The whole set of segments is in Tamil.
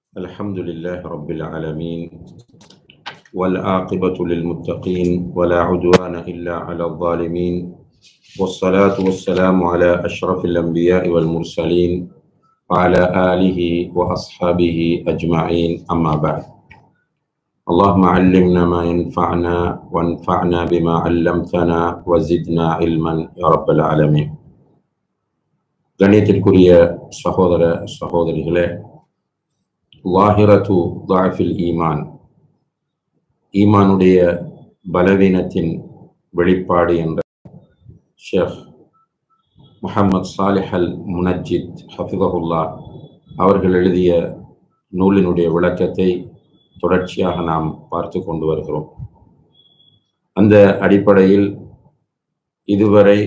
الحمد لله رب العالمين والعاقبة للمتقين ولا عدوان إلا على الظالمين والصلاة والسلام على أشرف الأنبياء والمرسلين وعلى آله وأصحابه أجمعين أما بعد اللهم علمنا ما ينفعنا وانفعنا بما علمتنا وزدنا علما يا رب العالمين கண்ணியத்திற்குரிய சகோதர சகோதரிகளே லாஹிரத்து தாஃபில் ஈமான் ஈமானுடைய பலவீனத்தின் வெளிப்பாடு என்ற ஷேக் முஹம்மது சாலிஹ் அல் முனஜித் ஹஃபிதஹுல்லா அவர்கள் எழுதிய நூலினுடைய விளக்கத்தை தொடர்ச்சியாக நாம் பார்த்து கொண்டு வருகிறோம் அந்த அடிப்படையில் இதுவரை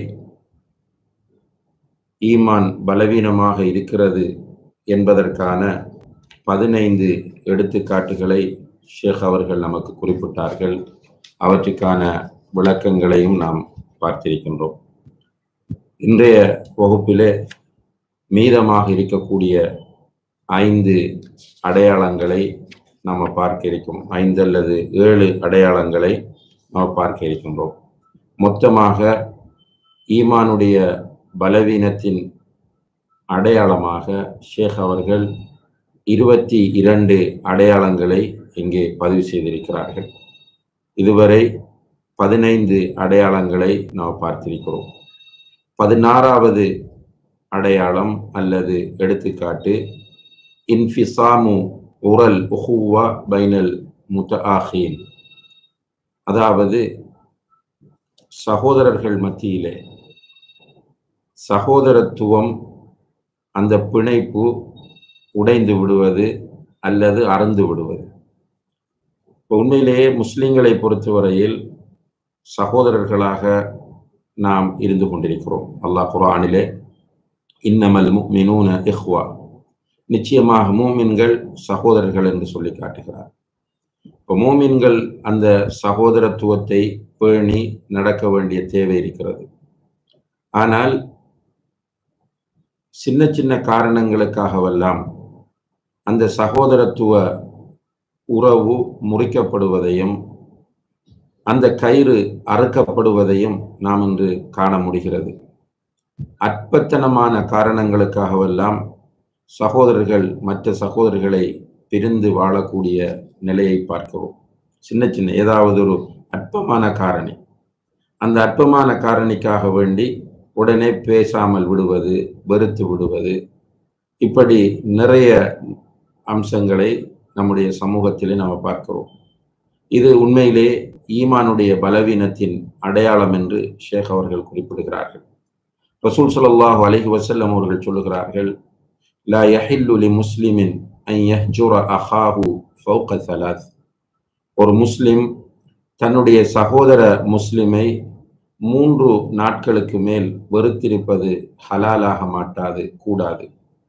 ஈமான் பலவீனமாக இருக்கிறது என்பதற்கான பதினைந்து எடுத்துக்காட்டுகளை ஷேக் அவர்கள் நமக்கு குறிப்பிட்டார்கள் அவற்றுக்கான விளக்கங்களையும் நாம் பார்த்திருக்கின்றோம் இன்றைய வகுப்பிலே மீதமாக இருக்கக்கூடிய ஐந்து அடையாளங்களை நாம் பார்க்க இருக்கும் ஐந்து அல்லது ஏழு அடையாளங்களை நாம் பார்க்க இருக்கின்றோம் மொத்தமாக ஈமானுடைய பலவீனத்தின் அடையாளமாக ஷேக் அவர்கள் இருபத்தி இரண்டு அடையாளங்களை இங்கே பதிவு செய்திருக்கிறார்கள் இதுவரை பதினைந்து அடையாளங்களை நாம் பார்த்திருக்கிறோம் பதினாறாவது அடையாளம் அல்லது எடுத்துக்காட்டு இன்ஃபிசாமு உரல் உஹுவா பைனல் முத்தஆஹீன் அதாவது சகோதரர்கள் மத்தியிலே சகோதரத்துவம் அந்த பிணைப்பு உடைந்து விடுவது அல்லது அறந்து விடுவது இப்போ உண்மையிலேயே முஸ்லிம்களை பொறுத்தவரையில் சகோதரர்களாக நாம் இருந்து கொண்டிருக்கிறோம் அல்லாஹ் குரானிலே இன்னமல் மினூன இஹ்வா நிச்சயமாக மூமின்கள் சகோதரர்கள் என்று சொல்லி காட்டுகிறார் இப்போ மூமின்கள் அந்த சகோதரத்துவத்தை பேணி நடக்க வேண்டிய தேவை இருக்கிறது ஆனால் சின்ன சின்ன காரணங்களுக்காகவெல்லாம் அந்த சகோதரத்துவ உறவு முறிக்கப்படுவதையும் அந்த கயிறு அறுக்கப்படுவதையும் நாம் இன்று காண முடிகிறது அற்பத்தனமான காரணங்களுக்காகவெல்லாம் சகோதரர்கள் மற்ற சகோதரர்களை பிரிந்து வாழக்கூடிய நிலையை பார்க்கிறோம் சின்ன சின்ன ஏதாவது ஒரு அற்பமான காரணி அந்த அற்பமான காரணிக்காக வேண்டி உடனே பேசாமல் விடுவது வெறுத்து விடுவது இப்படி நிறைய அம்சங்களை நம்முடைய சமூகத்திலே நாம் பார்க்கிறோம் இது உண்மையிலே ஈமானுடைய பலவீனத்தின் அடையாளம் என்று ஷேக் அவர்கள் குறிப்பிடுகிறார்கள் ரசூல் சல்லாஹூ அலஹி வசல்லம் அவர்கள் சொல்லுகிறார்கள் லா யஹில்லு லி முஸ்லிமின் அன் யஹ்ஜுர அஹாஹு ஃபௌக சலாஸ் ஒரு முஸ்லிம் தன்னுடைய சகோதர முஸ்லிமை மூன்று நாட்களுக்கு மேல் வெறுத்திருப்பது ஹலாலாக மாட்டாது கூடாது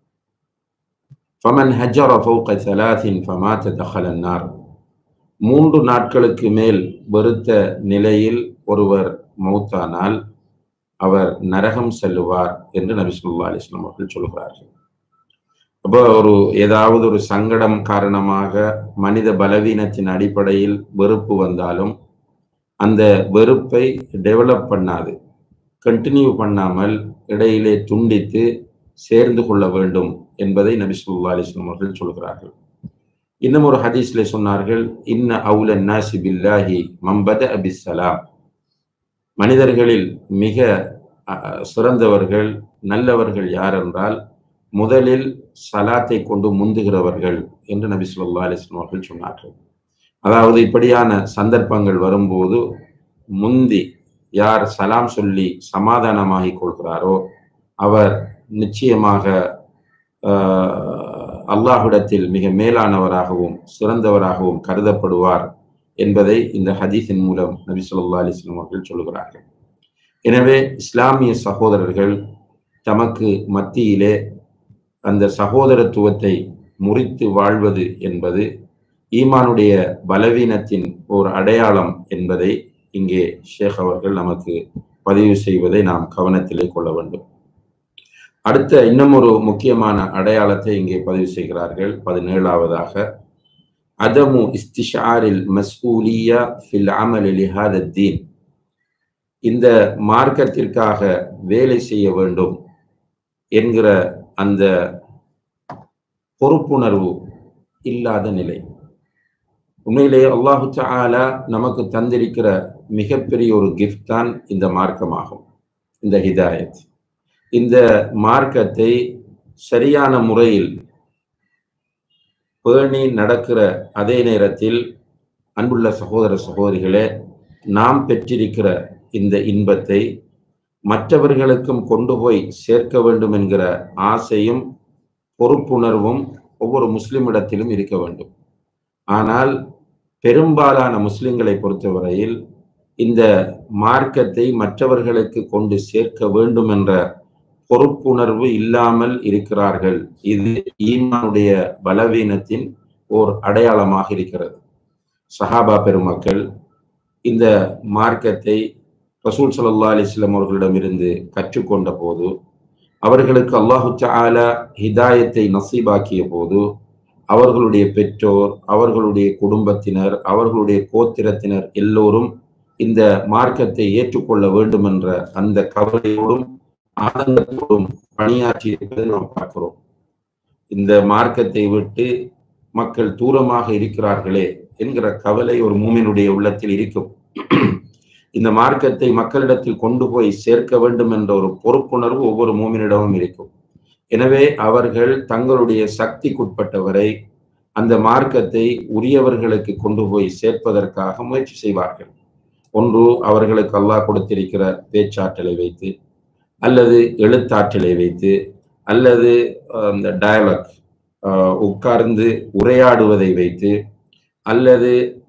ஃபமன் ஹஜர ஃபௌக சலாசின் ஃபமாத்த தஹலன்னார் மூன்று நாட்களுக்கு மேல் வெறுத்த நிலையில் ஒருவர் மௌத்தானால் அவர் நரகம் செல்லுவார் என்று நபி சொல்லா அலிஸ்லாம் அவர்கள் சொல்கிறார்கள் அப்போ ஒரு ஏதாவது ஒரு சங்கடம் காரணமாக மனித பலவீனத்தின் அடிப்படையில் வெறுப்பு வந்தாலும் அந்த வெறுப்பை டெவலப் பண்ணாது கண்டினியூ பண்ணாமல் இடையிலே துண்டித்து சேர்ந்து கொள்ள வேண்டும் என்பதை நபி சொல்லா அலிஸ்லாம் அவர்கள் சொல்கிறார்கள் இன்னும் ஒரு ஹதீஸ்ல சொன்னார்கள் இன்ன அவுல நாசி பில்லாஹி மம்பத அபிசலாம் மனிதர்களில் மிக சிறந்தவர்கள் நல்லவர்கள் யார் என்றால் முதலில் சலாத்தை கொண்டு முந்துகிறவர்கள் என்று நபி சொல்லா அலிஸ்லாம் அவர்கள் சொன்னார்கள் அதாவது இப்படியான சந்தர்ப்பங்கள் வரும்போது முந்தி யார் சலாம் சொல்லி சமாதானமாகி கொள்கிறாரோ அவர் நிச்சயமாக அல்லாஹ்விடத்தில் மிக மேலானவராகவும் சிறந்தவராகவும் கருதப்படுவார் என்பதை இந்த ஹதீஸின் மூலம் நபி சொல்லா அலிஸ்லாம் அவர்கள் சொல்கிறார்கள் எனவே இஸ்லாமிய சகோதரர்கள் தமக்கு மத்தியிலே அந்த சகோதரத்துவத்தை முறித்து வாழ்வது என்பது ஈமானுடைய பலவீனத்தின் ஒரு அடையாளம் என்பதை இங்கே ஷேக் அவர்கள் நமக்கு பதிவு செய்வதை நாம் கவனத்திலே கொள்ள வேண்டும் அடுத்த இன்னும் ஒரு முக்கியமான அடையாளத்தை இங்கே பதிவு செய்கிறார்கள் பதினேழாவதாக அதமு இஸ்திஷாரில் மஸ்ஊலியா ஃபில் அமல் லிஹாத தீன் இந்த மார்க்கத்திற்காக வேலை செய்ய வேண்டும் என்கிற அந்த பொறுப்புணர்வு இல்லாத நிலை உண்மையிலேயே அல்லாஹு தாலா நமக்கு தந்திருக்கிற மிகப்பெரிய ஒரு கிஃப்ட் தான் இந்த மார்க்கமாகும் இந்த ஹிதாயத் இந்த மார்க்கத்தை சரியான முறையில் பேணி நடக்கிற அதே நேரத்தில் அன்புள்ள சகோதர சகோதரிகளே நாம் பெற்றிருக்கிற இந்த இன்பத்தை மற்றவர்களுக்கும் கொண்டு போய் சேர்க்க வேண்டும் என்கிற ஆசையும் பொறுப்புணர்வும் ஒவ்வொரு முஸ்லிமிடத்திலும் இருக்க வேண்டும் ஆனால் பெரும்பாலான முஸ்லிம்களை பொறுத்தவரையில் இந்த மார்க்கத்தை மற்றவர்களுக்கு கொண்டு சேர்க்க வேண்டும் என்ற பொறுப்புணர்வு இல்லாமல் இருக்கிறார்கள் இது ஈமானுடைய பலவீனத்தின் ஓர் அடையாளமாக இருக்கிறது சஹாபா பெருமக்கள் இந்த மார்க்கத்தை ரசூல் சல்லா அலிஸ்லாம் அவர்களிடமிருந்து கற்றுக்கொண்ட போது அவர்களுக்கு அல்லாஹு தாலா ஹிதாயத்தை நசீபாக்கிய போது அவர்களுடைய பெற்றோர் அவர்களுடைய குடும்பத்தினர் அவர்களுடைய கோத்திரத்தினர் எல்லோரும் இந்த மார்க்கத்தை ஏற்றுக்கொள்ள வேண்டும் என்ற அந்த கவலையோடும் ஆதங்கத்தோடும் பணியாற்றி இருப்பதை நாம் பார்க்கிறோம் இந்த மார்க்கத்தை விட்டு மக்கள் தூரமாக இருக்கிறார்களே என்கிற கவலை ஒரு மூமினுடைய உள்ளத்தில் இருக்கும் இந்த மார்க்கத்தை மக்களிடத்தில் கொண்டு போய் சேர்க்க வேண்டும் என்ற ஒரு பொறுப்புணர்வு ஒவ்வொரு மூமினிடமும் இருக்கும் எனவே அவர்கள் தங்களுடைய சக்திக்குட்பட்டவரை அந்த மார்க்கத்தை உரியவர்களுக்கு கொண்டு போய் சேர்ப்பதற்காக முயற்சி செய்வார்கள் ஒன்று அவர்களுக்கு அல்லாஹ் கொடுத்திருக்கிற பேச்சாற்றலை வைத்து அல்லது எழுத்தாற்றலை வைத்து அல்லது அந்த டயலாக் உட்கார்ந்து உரையாடுவதை வைத்து அல்லது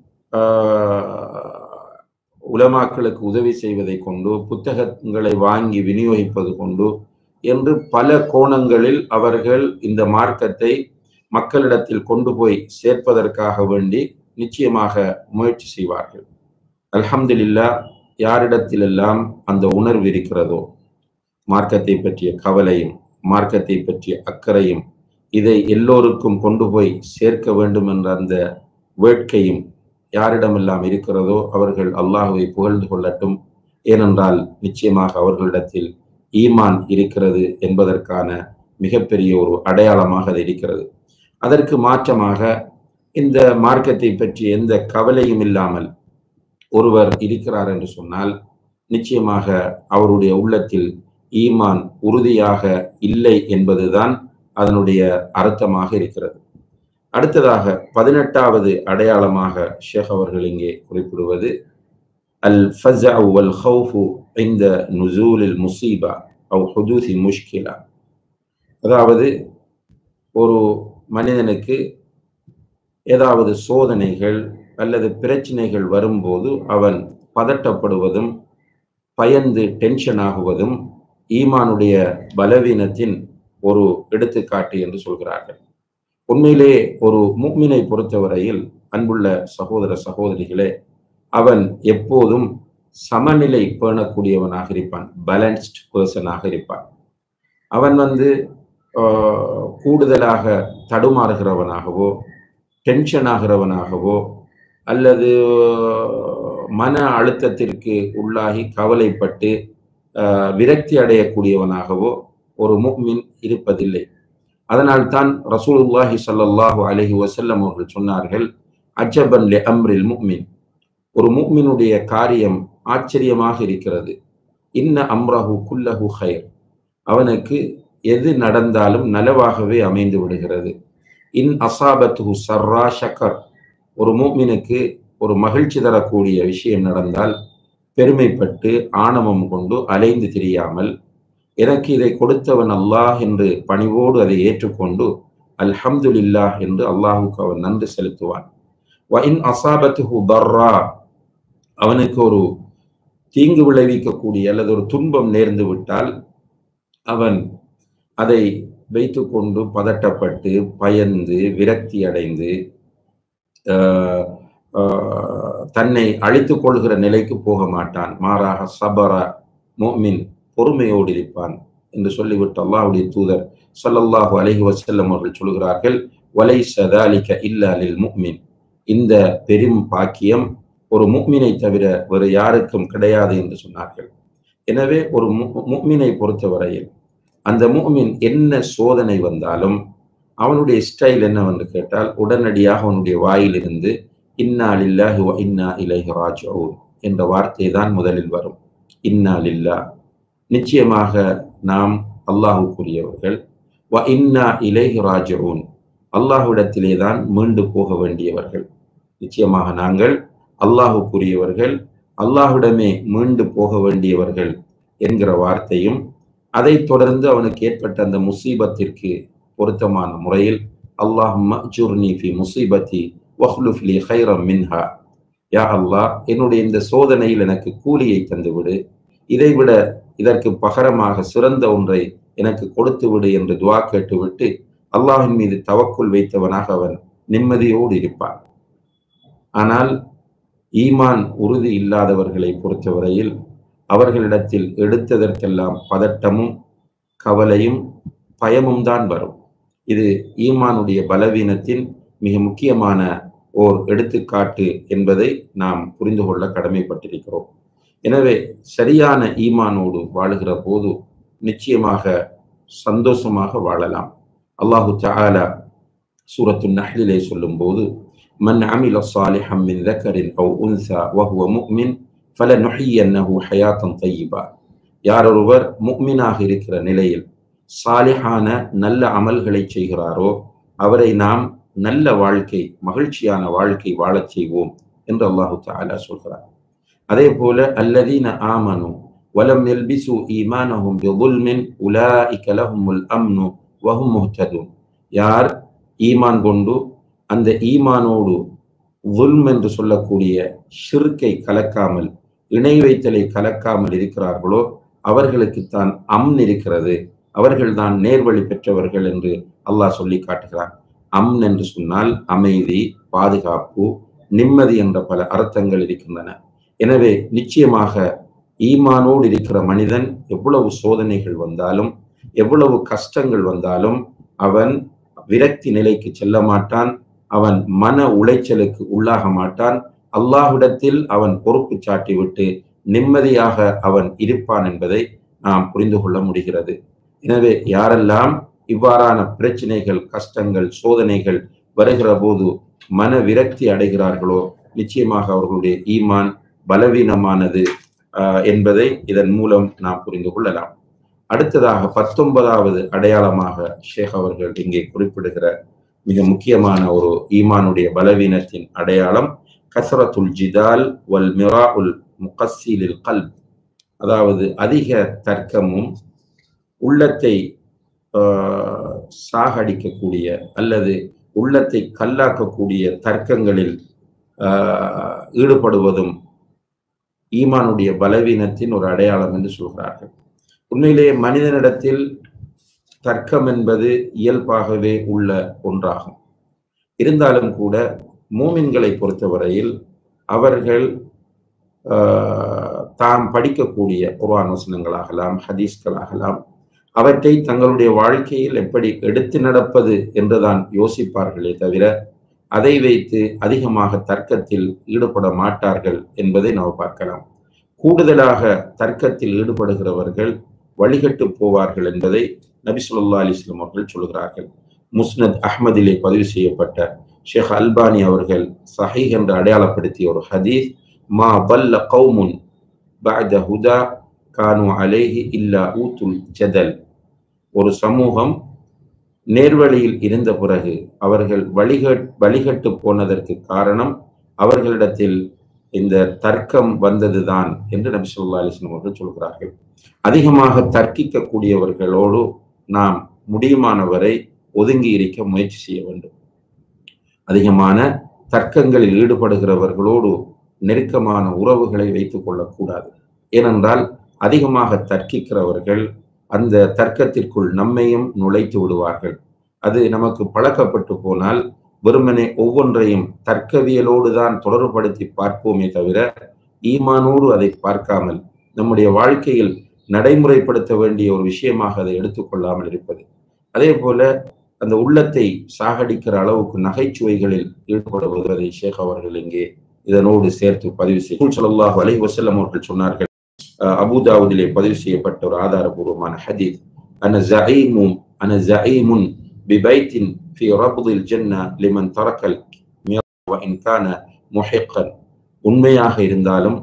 உலமாக்களுக்கு உதவி செய்வதை கொண்டு புத்தகங்களை வாங்கி விநியோகிப்பது கொண்டு என்று பல கோணங்களில் அவர்கள் இந்த மார்க்கத்தை மக்களிடத்தில் கொண்டு போய் சேர்ப்பதற்காக வேண்டி நிச்சயமாக முயற்சி செய்வார்கள் அல்ஹம்துலில்லா யாரிடத்திலெல்லாம் அந்த உணர்வு இருக்கிறதோ மார்க்கத்தை பற்றிய கவலையும் மார்க்கத்தை பற்றிய அக்கறையும் இதை எல்லோருக்கும் கொண்டு போய் சேர்க்க வேண்டும் என்ற அந்த வேட்கையும் யாரிடமெல்லாம் இருக்கிறதோ அவர்கள் அல்லாஹுவை புகழ்ந்து கொள்ளட்டும் ஏனென்றால் நிச்சயமாக அவர்களிடத்தில் ஈமான் இருக்கிறது என்பதற்கான மிகப்பெரிய ஒரு அடையாளமாக அது இருக்கிறது அதற்கு மாற்றமாக இந்த மார்க்கத்தை பற்றி எந்த கவலையும் இல்லாமல் ஒருவர் இருக்கிறார் என்று சொன்னால் நிச்சயமாக அவருடைய உள்ளத்தில் ஈமான் உறுதியாக இல்லை என்பதுதான் அதனுடைய அர்த்தமாக இருக்கிறது அடுத்ததாக பதினெட்டாவது அடையாளமாக ஷேக் அவர்கள் இங்கே குறிப்பிடுவது அல் ஃபஸா வல் ஹவுஃபு இந்த நுசூலில் முசீபா அவ் ஹுதூசி முஷ்கிலா அதாவது ஒரு மனிதனுக்கு ஏதாவது சோதனைகள் அல்லது பிரச்சனைகள் வரும்போது அவன் பதட்டப்படுவதும் பயந்து டென்ஷன் ஆகுவதும் ஈமானுடைய பலவீனத்தின் ஒரு எடுத்துக்காட்டு என்று சொல்கிறார்கள் உண்மையிலே ஒரு முக்மினை பொறுத்தவரையில் அன்புள்ள சகோதர சகோதரிகளே அவன் எப்போதும் சமநிலை பேணக்கூடியவனாக இருப்பான் பேலன்ஸ்ட் பர்சனாக இருப்பான் அவன் வந்து கூடுதலாக தடுமாறுகிறவனாகவோ டென்ஷன் ஆகிறவனாகவோ அல்லது மன அழுத்தத்திற்கு உள்ளாகி கவலைப்பட்டு விரக்தி அடையக்கூடியவனாகவோ ஒரு முக்மின் இருப்பதில்லை அதனால்தான் ரசூலுல்லாஹி சல்லாஹு அலஹி வசல்லம் அவர்கள் சொன்னார்கள் அஜபன் லெ அம்ரில் முக்மின் ஒரு முக்மினுடைய காரியம் ஆச்சரியமாக இருக்கிறது இன்ன அம்ரஹு குல்லஹு ஹைர் அவனுக்கு எது நடந்தாலும் நலவாகவே அமைந்து விடுகிறது இன் அசாபத்து சர்ரா ஷக்கர் ஒரு மூமினுக்கு ஒரு மகிழ்ச்சி தரக்கூடிய விஷயம் நடந்தால் பெருமைப்பட்டு ஆணவம் கொண்டு அலைந்து திரியாமல் எனக்கு இதை கொடுத்தவன் அல்லாஹ் என்று பணிவோடு அதை ஏற்றுக்கொண்டு அல்ஹம்துலில்லா என்று அல்லாஹுக்கு அவன் நன்றி செலுத்துவான் இன் அசாபத்து பர்ரா அவனுக்கு ஒரு தீங்கு விளைவிக்கக்கூடிய அல்லது ஒரு துன்பம் நேர்ந்து விட்டால் அவன் அதை வைத்துக்கொண்டு பதட்டப்பட்டு பயந்து விரக்தி அடைந்து தன்னை அழித்துக் கொள்கிற நிலைக்கு போக மாட்டான் மாறாக சபர மோமின் பொறுமையோடு இருப்பான் என்று சொல்லிவிட்டு அல்லாஹ்வுடைய தூதர் ஸல்லல்லாஹு அலைஹி வஸல்லம் அவர்கள் சொல்கிறார்கள் வலைஸ ذلك இல்லா லில் முஃமின் இந்த பெரும் பாக்கியம் ஒரு முஃமினை தவிர வேறு யாருக்கும் கிடையாது என்று சொன்னார்கள் எனவே ஒரு முஃமினை பொறுத்தவரையில் அந்த முஃமின் என்ன சோதனை வந்தாலும் அவனுடைய ஸ்டைல் என்னவென்று கேட்டால் உடனடியாக அவனுடைய வாயிலிருந்து இன்னா லில்லாஹி வ இன்னா இலைஹி ராஜிஊன் என்ற வார்த்தை தான் முதலில் வரும் இன்னா லில்லா நிச்சயமாக நாம் அல்லாஹுக்குரியவர்கள் வ இன்னா இலைஹி ராஜிஊன் அல்லாஹ்விடத்திலே தான் மீண்டு போக வேண்டியவர்கள் நிச்சயமாக நாங்கள் அல்லாஹுக்குரியவர்கள் அல்லாஹ்விடமே மீண்டு போக வேண்டியவர்கள் என்கிற வார்த்தையும் அதைத் தொடர்ந்து அவனுக்கு ஏற்பட்ட அந்த முசீபத்திற்கு பொருத்தமான முறையில் அல்லாஹும்ம ஜுர்னி ஃபி முசீபத்தி வஹ்லுஃப் லி ஹைரம் மின்ஹா யா அல்லாஹ் என்னுடைய இந்த சோதனையில் எனக்கு கூலியை தந்துவிடு இதைவிட இதற்கு பகரமாக சிறந்த ஒன்றை எனக்கு கொடுத்து விடு என்று துவா கேட்டுவிட்டு அல்லாஹின் மீது தவக்குள் வைத்தவனாக அவன் நிம்மதியோடு இருப்பான் ஆனால் ஈமான் உறுதி இல்லாதவர்களை பொறுத்தவரையில் அவர்களிடத்தில் எடுத்ததற்கெல்லாம் பதட்டமும் கவலையும் பயமும் தான் வரும் இது ஈமானுடைய பலவீனத்தின் மிக முக்கியமான ஓர் எடுத்துக்காட்டு என்பதை நாம் புரிந்து கொள்ள கடமைப்பட்டிருக்கிறோம் எனவே சரியான ஈமானோடு வாழுகிற போது நிச்சயமாக சந்தோஷமாக வாழலாம் அல்லாஹு தஆலா சூரத்து நஹ்லிலே சொல்லும்போது மன் அமில சாலிஹம் மின் ذكر أو أنثى وهو مؤمن فلنحيينه حياة طيبة யார் ஒருவர் முக்மினாக இருக்கிற நிலையில் சாலிஹான நல்ல அமல்களை செய்கிறாரோ அவரை நாம் நல்ல வாழ்க்கை மகிழ்ச்சியான வாழ்க்கை வாழச் செய்வோம் என்று அல்லாஹு தாலா சொல்கிறார் அதே போல அல்லதீன ஆமனு வலம் எல்பிசு ஈமானஹும் பிظுல்மின் உலாஇக லஹுமுல் அம்னு வஹும் முஹ்ததுன் யார் ஈமான் கொண்டு அந்த ஈமானோடு வுல்ம் என்று சொல்லக்கூடிய ஷிர்கை கலக்காமல் இணை வைத்தலை கலக்காமல் இருக்கிறார்களோ அவர்களுக்கு தான் அம்ன் இருக்கிறது அவர்கள்தான் நேர்வழி பெற்றவர்கள் என்று அல்லாஹ் சொல்லி காட்டுகிறான் அம்ன் என்று சொன்னால் அமைதி பாதுகாப்பு நிம்மதி என்ற பல அர்த்தங்கள் இருக்கின்றன எனவே நிச்சயமாக ஈமானோடு இருக்கிற மனிதன் எவ்வளவு சோதனைகள் வந்தாலும் எவ்வளவு கஷ்டங்கள் வந்தாலும் அவன் விரக்தி நிலைக்கு செல்ல மாட்டான் அவன் மன உளைச்சலுக்கு உள்ளாக மாட்டான் அல்லாஹ்விடத்தில் அவன் பொறுப்பு சாட்டிவிட்டு நிம்மதியாக அவன் இருப்பான் என்பதை நாம் புரிந்து கொள்ள முடிகிறது எனவே யாரெல்லாம் இவ்வாறான பிரச்சனைகள் கஷ்டங்கள் சோதனைகள் வருகிற போது மன விரக்தி அடைகிறார்களோ நிச்சயமாக அவர்களுடைய ஈமான் பலவீனமானது என்பதை இதன் மூலம் நாம் புரிந்து கொள்ளலாம் அடுத்ததாக பத்தொன்பதாவது அடையாளமாக ஷேக் அவர்கள் இங்கே குறிப்பிடுகிற மிக முக்கியமான ஒரு ஈமானுடைய பலவீனத்தின் அடையாளம் கசரத்துல் ஜிதால் வல் மிரா உல் முகசீலில் கல் அதாவது அதிக தர்க்கமும் உள்ளத்தை சாகடிக்கக்கூடிய அல்லது உள்ளத்தை கல்லாக்கக்கூடிய தர்க்கங்களில் ஈடுபடுவதும் ஈமானுடைய பலவீனத்தின் ஒரு அடையாளம் என்று சொல்கிறார்கள் உண்மையிலேயே மனிதனிடத்தில் தர்க்கம் என்பது இயல்பாகவே உள்ள ஒன்றாகும் இருந்தாலும் கூட மூமின்களை பொறுத்தவரையில் அவர்கள் தாம் படிக்கக்கூடிய குர்ஆன் வசனங்களாகலாம் ஹதீஸ்களாகலாம் அவற்றை தங்களுடைய வாழ்க்கையில் எப்படி எடுத்து நடப்பது என்றுதான் யோசிப்பார்களே தவிர அதை வைத்து அதிகமாக தர்க்கத்தில் ஈடுபட மாட்டார்கள் என்பதை நாம் பார்க்கலாம் கூடுதலாக தர்க்கத்தில் ஈடுபடுகிறவர்கள் வழிகட்டு போவார்கள் என்பதை நபி சொல்லா அலிஸ்லாம் அவர்கள் சொல்கிறார்கள் முஸ்னத் அஹ்மதிலே பதிவு செய்யப்பட்ட ஷேக் அல்பானி அவர்கள் சஹீஹ் என்று அடையாளப்படுத்திய ஒரு ஹதீஸ் மா வல்ல கௌமுன் பஅத ஹுதா கானு அலைஹி இல்லா ஊத்துல் ஜதல் ஒரு சமூகம் நேர்வழியில் இருந்த பிறகு அவர்கள் வழிகட் வழிகட்டு போனதற்கு காரணம் அவர்களிடத்தில் இந்த தர்க்கம் வந்ததுதான் என்று நபி சொல்லா அலிஸ்லாம் அவர்கள் சொல்கிறார்கள் அதிகமாக தர்க்கிக்கக்கூடியவர்களோடு நாம் முடியுமானவரை ஒதுங்கி இருக்க முயற்சி செய்ய வேண்டும் அதிகமான தர்க்கங்களில் ஈடுபடுகிறவர்களோடு நெருக்கமான உறவுகளை வைத்துக் கொள்ளக்கூடாது ஏனென்றால் அதிகமாக தர்க்கிக்கிறவர்கள் அந்த தர்க்கத்திற்குள் நம்மையும் நுழைத்து விடுவார்கள் அது நமக்கு பழக்கப்பட்டு போனால் வெறுமனே ஒவ்வொன்றையும் தர்க்கவியலோடு தான் தொடர்புபடுத்தி பார்ப்போமே தவிர ஈமானோடு அதை பார்க்காமல் நம்முடைய வாழ்க்கையில் நடைமுறைப்படுத்த வேண்டிய ஒரு விஷயமாக அதை எடுத்துக்கொள்ளாமல் இருப்பது அதே போல அந்த உள்ளத்தை சாகடிக்கிற அளவுக்கு நகைச்சுவைகளில் ஈடுபடுவது அதை ஷேக் அவர்கள் இங்கே இதனோடு சேர்த்து பதிவு செய்யும் ஸல்லல்லாஹு அலைஹி வஸல்லம் அவர்கள் சொன்னார்கள் அஹ், அபூதாவுதிலே பதிவு செய்யப்பட்ட ஒரு ஆதாரபூர்வமான ஹதீஸ் அன ஜஈமும் அன ஜஈமுன் பிபைத்தின் في ربض الجنة لمن ترك المرء وإن كان محقا உண்மையாக இருந்தாலும்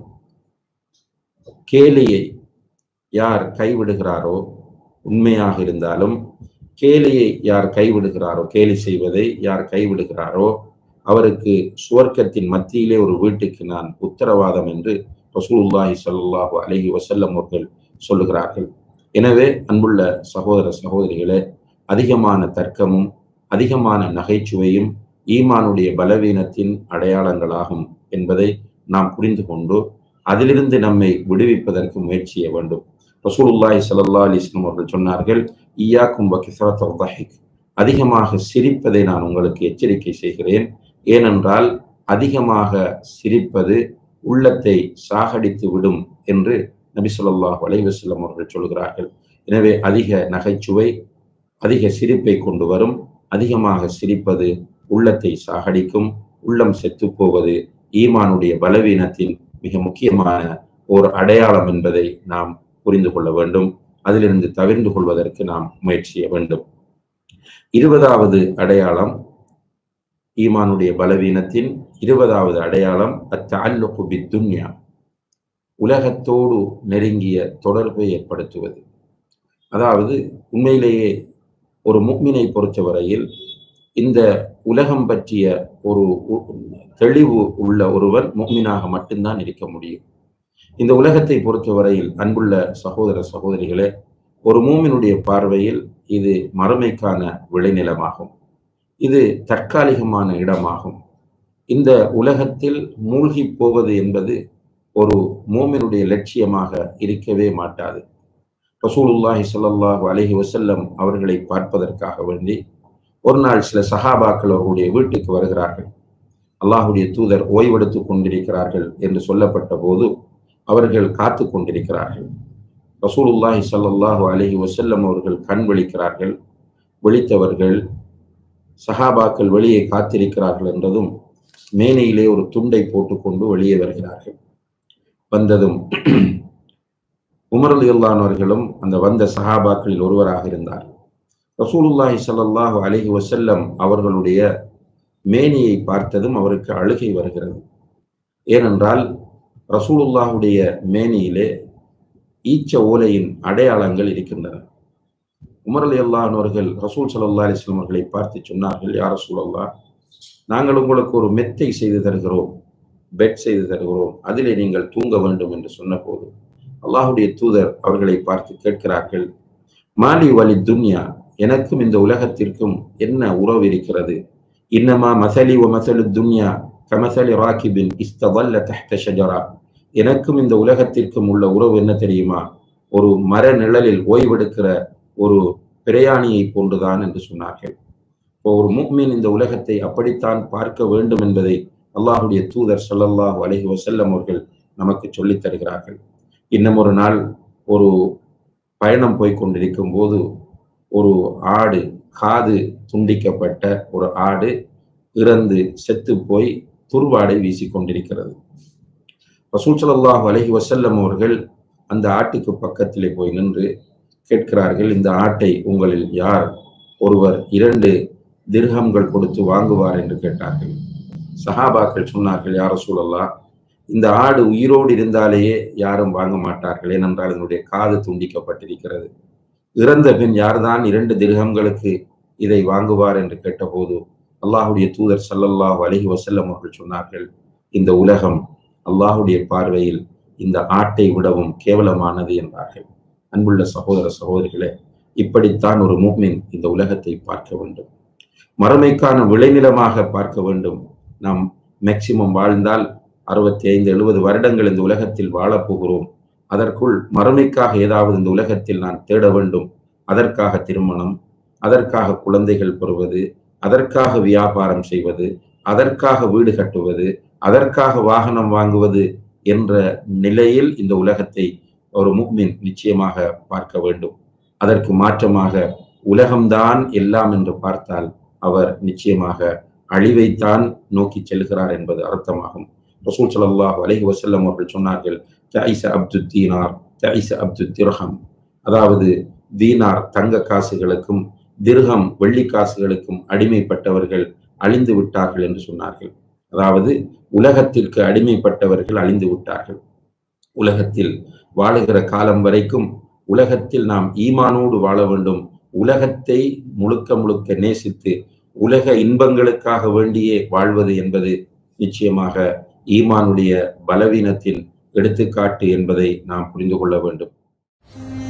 கேலியை யார் கைவிடுகிறாரோ உண்மையாக இருந்தாலும் கேலியை யார் கைவிடுகிறாரோ கேலி செய்வதை யார் கைவிடுகிறாரோ அவருக்கு சுவர்க்கத்தின் மத்தியிலே ஒரு வீட்டுக்கு நான் உத்தரவாதம் என்று ரசூலுல்லாஹி ஸல்லல்லாஹு அலைஹி வஸல்லம் அவர்கள் சொல்லுகிறார்கள் எனவே அன்புள்ள சகோதர சகோதரிகளே அதிகமான தர்க்கமும் அதிகமான நகைச்சுவையும் ஈமானுடைய பலவீனத்தின் அடையாளங்களாகும் என்பதை நாம் புரிந்து கொண்டு அதிலிருந்து நம்மை விடுவிப்பதற்கு முயற்சி செய்ய வேண்டும் ரசூலுல்லாஹி ஸல்லல்லாஹு அலைஹி வஸல்லம் அவர்கள் சொன்னார்கள் ஈயாக்கும் வகிசரத் தஹிக் அதிகமாக சிரிப்பதை நான் உங்களுக்கு எச்சரிக்கை செய்கிறேன் ஏனென்றால் அதிகமாக சிரிப்பது உள்ளத்தை சாகடித்து விடும் என்று நபி ஸல்லல்லாஹு அலைஹி வஸல்லம் அவர்கள் சொல்கிறார்கள் எனவே அதிக நகைச்சுவை அதிக சிரிப்பை கொண்டு வரும் அதிகமாக சிரிப்பது உள்ளத்தை சாகடிக்கும் உள்ளம் செத்து போவது ஈமானுடைய பலவீனத்தின் மிக முக்கியமான ஒரு அடையாளம் என்பதை நாம் புரிந்து கொள்ள வேண்டும் அதிலிருந்து தவிர்ந்து கொள்வதற்கு நாம் முயற்சி செய்ய வேண்டும் இருபதாவது அடையாளம் ஈமானுடைய பலவீனத்தின் இருபதாவது அடையாளம் அத்தஅல்லுகு பித்துன்யா உலகத்தோடு நெருங்கிய தொடர்பை ஏற்படுத்துவது அதாவது உண்மையிலேயே ஒரு முக்மினை பொறுத்தவரையில் இந்த உலகம் பற்றிய ஒரு உ- தெளிவு உள்ள ஒருவன் முக்மினாக மட்டும்தான் இருக்க முடியும் இந்த உலகத்தை பொறுத்தவரையில் அன்புள்ள சகோதர சகோதரிகளே ஒரு மூமினுடைய பார்வையில் இது மறுமைக்கான விளைநிலமாகும் இது தற்காலிகமான இடமாகும் இந்த உலகத்தில் மூழ்கி போவது என்பது ஒரு மூமினுடைய லட்சியமாக இருக்கவே மாட்டாது ரசூலுல்லாஹி ஸல்லல்லாஹு அலைஹி வஸல்லம் அவர்களை பார்ப்பதற்காக வேண்டி ஒரு நாள் சில சஹாபாக்கள் அவர்களுடைய வீட்டுக்கு வருகிறார்கள் அல்லாஹுடைய தூதர் ஓய்வெடுத்துக் கொண்டிருக்கிறார்கள் என்று சொல்லப்பட்ட போது அவர்கள் காத்து கொண்டிருக்கிறார்கள் ரசூலுல்லாஹி ஸல்லல்லாஹு அலைஹி வஸல்லம் அவர்கள் கண் விழிக்கிறார்கள் விழித்தவர்கள் சஹாபாக்கள் வெளியே காத்திருக்கிறார்கள் என்றதும் மேனையிலே ஒரு துண்டை போட்டுக்கொண்டு வெளியே வருகிறார்கள் வந்ததும் உமர் அவர்களும் அந்த வந்த சஹாபாக்களில் ஒருவராக இருந்தார் ரசூலுல்லாஹி ஸல்லல்லாஹு அலைஹி வஸல்லம் அவர்களுடைய மேனியை பார்த்ததும் அவருக்கு அழுகை வருகிறது ஏனென்றால் ரசூலுல்லாஹுடைய மேனியிலே ஈச்ச ஓலையின் அடையாளங்கள் இருக்கின்றன உமர் அலி அவர்கள் ரசூல் ஸல்லல்லாஹு அலைஹி வஸல்லம் அவர்களை பார்த்து சொன்னார்கள் யார் ரசூலல்லாஹ் நாங்கள் உங்களுக்கு ஒரு மெத்தை செய்து தருகிறோம் பெட் செய்து தருகிறோம் அதிலே நீங்கள் தூங்க வேண்டும் என்று சொன்னபோது அல்லாஹுடைய தூதர் அவர்களை பார்த்து கேட்கிறார்கள் மாலி வலி துன்யா எனக்கும் இந்த உலகத்திற்கும் என்ன உறவு இருக்கிறது இன்னமா மசலி வ மசலு துன்யா கமசலி ராக்கிபின் இஸ்தவல்ல தஹ்த ஷஜரா எனக்கும் இந்த உலகத்திற்கும் உள்ள உறவு என்ன தெரியுமா ஒரு மர நிழலில் ஓய்வெடுக்கிற ஒரு பிரயாணியை போன்றுதான் என்று சொன்னார்கள் இப்போ ஒரு முக்மின் இந்த உலகத்தை அப்படித்தான் பார்க்க வேண்டும் என்பதை அல்லாஹுடைய தூதர் ஸல்லல்லாஹு அலைஹி வஸல்லம் அவர்கள் நமக்கு சொல்லித் தருகிறார்கள் இன்னும் ஒரு நாள் ஒரு பயணம் போய் கொண்டிருக்கும் போது ஒரு ஆடு காது துண்டிக்கப்பட்ட ஒரு ஆடு இறந்து செத்து போய் துர்வாடை வீசிக்கொண்டிருக்கிறது ரசூல் ஸல்லல்லாஹு அலைஹி வஸல்லம் அவர்கள் அந்த ஆட்டுக்கு பக்கத்திலே போய் நின்று கேட்கிறார்கள் இந்த ஆட்டை உங்களில் யார் ஒருவர் இரண்டு திர்ஹம்கள் கொடுத்து வாங்குவார் என்று கேட்டார்கள் சஹாபாக்கள் சொன்னார்கள் யார் ரசூலல்லாஹ் இந்த ஆடு உயிரோடு இருந்தாலேயே யாரும் வாங்க மாட்டார்கள் ஏனென்றால் இதனுடைய காது துண்டிக்கப்பட்டிருக்கிறது இறந்த பின் யார்தான் இரண்டு திர்ஹம்களுக்கு இதை வாங்குவார் என்று கேட்டபோது அல்லாஹுடைய தூதர் ஸல்லல்லாஹு அலைஹி வஸல்லம் அவர்கள் சொன்னார்கள் இந்த உலகம் அல்லாஹுடைய பார்வையில் இந்த ஆட்டை விடவும் கேவலமானது என்றார்கள் அன்புள்ள சகோதர சகோதரிகளே இப்படித்தான் ஒரு மூமின் இந்த உலகத்தை பார்க்க வேண்டும் மறுமைக்கான விளைநிலமாக பார்க்க வேண்டும் நாம் மேக்சிமம் வாழ்ந்தால் அறுபத்தி ஐந்து எழுபது வருடங்கள் இந்த உலகத்தில் வாழப்போகிறோம் அதற்குள் மறுமைக்காக ஏதாவது இந்த உலகத்தில் நான் தேட வேண்டும் அதற்காக திருமணம் அதற்காக குழந்தைகள் பெறுவது அதற்காக வியாபாரம் செய்வது அதற்காக வீடு கட்டுவது அதற்காக வாகனம் வாங்குவது என்ற நிலையில் இந்த உலகத்தை ஒரு முக்மின் நிச்சயமாக பார்க்க வேண்டும் அதற்கு மாற்றமாக உலகம்தான் எல்லாம் என்று பார்த்தால் அவர் நிச்சயமாக அழிவைத்தான் நோக்கி செல்கிறார் என்பது அர்த்தமாகும் ரசூல் ஸல்லல்லாஹு அலைஹி வஸல்லம் அவர்கள் சொன்னார்கள் தஐச அப்து தீனார் தஐச அப்து திர்ஹம் அதாவது தீனார் தங்க காசுகளுக்கும் திர்ஹம் வெள்ளி காசுகளுக்கும் அடிமைப்பட்டவர்கள் அழிந்து விட்டார்கள் என்று சொன்னார்கள் அதாவது உலகத்திற்கு அடிமைப்பட்டவர்கள் அழிந்து விட்டார்கள் உலகத்தில் வாழுகிற காலம் வரைக்கும் உலகத்தில் நாம் ஈமானோடு வாழ வேண்டும் உலகத்தை முழுக்க முழுக்க நேசித்து உலக இன்பங்களுக்காக வேண்டியே வாழ்வது என்பது நிச்சயமாக ஈமானுடைய பலவீனத்தின் எடுத்துக்காட்டு என்பதை நாம் புரிந்து கொள்ள வேண்டும்